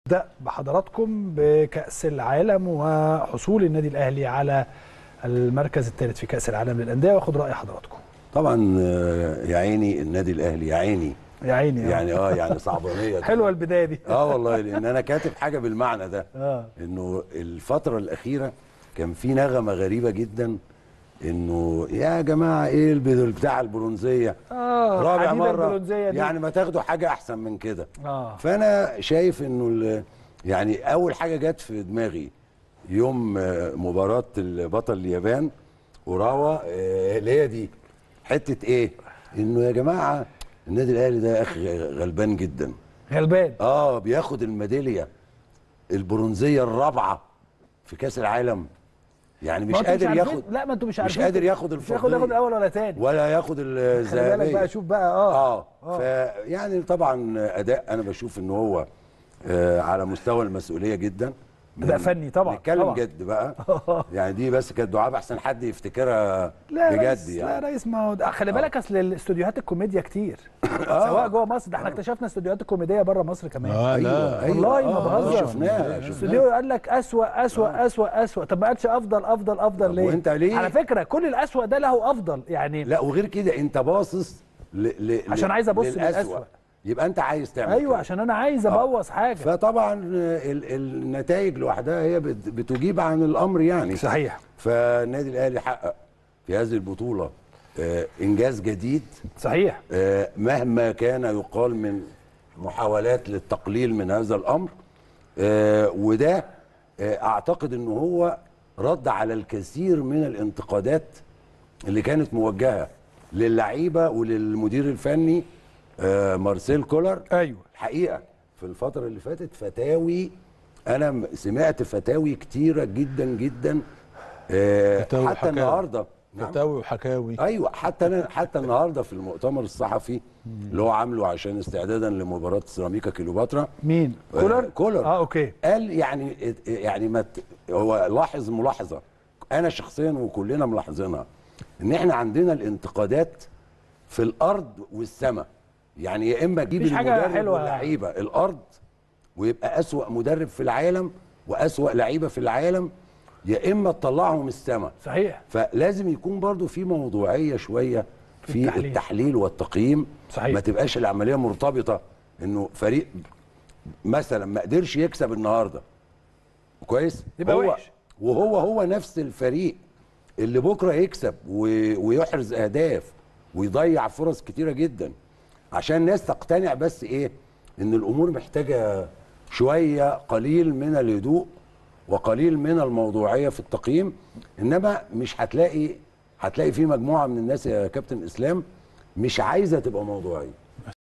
نبدا بحضراتكم بكاس العالم وحصول النادي الاهلي على المركز الثالث في كاس العالم للانديه واخد راي حضراتكم طبعا آه، يا عيني النادي الاهلي يا عيني يا عيني آه. يعني اه يعني صعبانيه حلوه البدايه دي اه والله لان انا كاتب حاجه بالمعنى ده اه انه الفتره الاخيره كان في نغمه غريبه جدا انه يا جماعه ايه الب- بتاع البرونزيه اه رابع حديدة مره البرونزية دي. يعني ما تاخدوا حاجه احسن من كده اه فانا شايف انه ال- يعني اول حاجه جت في دماغي يوم آه، مباراه البطل اليابان وراوا آه، اللي هي دي حته ايه انه يا جماعه النادي الاهلي ده يا اخي غلبان جدا غلبان اه بياخد الميداليه البرونزيه الرابعه في كاس العالم يعني ما مش انتوا قادر عارفين- ياخد لا ما انتوا مش عارفين مش قادر ياخد مش ياخد ياخد الفضيه الاول ولا تاني ولا ياخد خلي بالك الذهبيه بقى شوف بقى اه اه فيعني طبعا اداء انا بشوف ان هو آه على مستوى المسؤوليه جدا أداء فني طبعا، نتكلم طبعا. جد بقى يعني دي بس كانت دعاء احسن حد يفتكرها لا بجد ريس يعني لا ريس ما هو ده- خلي بالك اصل الاستوديوهات الكوميديا كتير سواء جوه مصر ده احنا اكتشفنا استوديوهات الكوميديه بره مصر كمان اه لا والله ما آه، بهزر. شفناها استوديو شفناها قال لك اسوأ اسوأ اسوأ اسوأ طب ما قالش افضل افضل افضل طب ليه وأنت ليه؟ على فكره كل الاسوأ ده له افضل يعني لا وغير كده انت باصص ل... ل... عشان ل- عايز أبص للأسوأ. للأسوأ. يبقى انت عايز تعمل ايوه كده. عشان انا عايز آه. ابوظ حاجه فطبعا ال... النتائج لوحدها هي بت... بتجيب عن الامر يعني صحيح فالنادي الاهلي حقق في هذه البطوله آه انجاز جديد صحيح آه، مهما كان يقال من محاولات للتقليل من هذا الامر آه، وده آه، اعتقد ان هو رد على الكثير من الانتقادات اللي كانت موجهه للعيبه وللمدير الفني آه، مارسيل كولر ايوه الحقيقه في الفتره اللي فاتت فتاوي انا م- سمعت فتاوي كتيره جدا جدا آه، فتاوي حتى وحكاوي. النهارده نعم. فتاوي وحكاوي ايوه حتى أنا حتى النهارده في المؤتمر الصحفي اللي هو عامله عشان استعدادا لمباراه سيراميكا كيلوباترا مين آه، كولر كولر. اه اوكي قال يعني يعني ما ت- هو لاحظ ملاحظه انا شخصيا وكلنا ملاحظينها ان احنا عندنا الانتقادات في الارض والسماء يعني يا اما تجيب مفيش حاجة المدرب حلوة. واللعيبه الارض ويبقى اسوا مدرب في العالم واسوا لعيبه في العالم يا اما تطلعهم السماء صحيح فلازم يكون برضو في موضوعيه شويه في التحليل. التحليل, التحليل والتقييم صحيح. ما تبقاش العمليه مرتبطه انه فريق مثلا ما قدرش يكسب النهارده كويس يبقى هو وحش. وهو هو نفس الفريق اللي بكره يكسب و- ويحرز اهداف ويضيع فرص كتيره جدا عشان الناس تقتنع بس ايه ان الامور محتاجه شويه قليل من الهدوء وقليل من الموضوعيه في التقييم انما مش هتلاقي هتلاقي في مجموعه من الناس يا كابتن اسلام مش عايزه تبقى موضوعيه